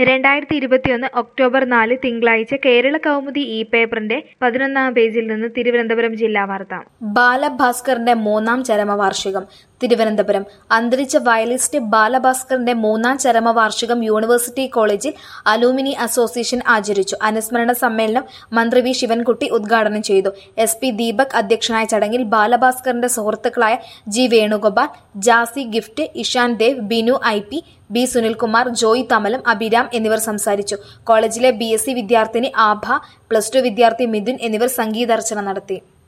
രണ്ടായിരത്തി ഇരുപത്തിയൊന്ന് ഒക്ടോബർ നാല് തിങ്കളാഴ്ച കേരള കൗമുദി ഇ പേപ്പറിന്റെ പതിനൊന്നാം പേജിൽ നിന്ന് തിരുവനന്തപുരം ജില്ലാ വാർത്ത ബാലഭാസ്കറിന്റെ മൂന്നാം ചരമവാർഷികം തിരുവനന്തപുരം അന്തരിച്ച വയലിസ്റ്റ് ബാലഭാസ്കറിന്റെ മൂന്നാം ചരമവാർഷികം യൂണിവേഴ്സിറ്റി കോളേജിൽ അലൂമിനി അസോസിയേഷൻ ആചരിച്ചു അനുസ്മരണ സമ്മേളനം മന്ത്രി വി ശിവൻകുട്ടി ഉദ്ഘാടനം ചെയ്തു എസ് പി ദീപക് അധ്യക്ഷനായ ചടങ്ങിൽ ബാലഭാസ്കറിന്റെ സുഹൃത്തുക്കളായ G Venugopal Jassie Gift Ishaan Dev Binu I P B Sunilkumar Joy Thamalam Abhiram എന്നിവർ സംസാരിച്ചു കോളേജിലെ ബി എസ് സി വിദ്യാർത്ഥിനി ആഭ പ്ലസ് ടു വിദ്യാർത്ഥി മിഥുൻ എന്നിവർ സംഗീതാർച്ചന നടത്തി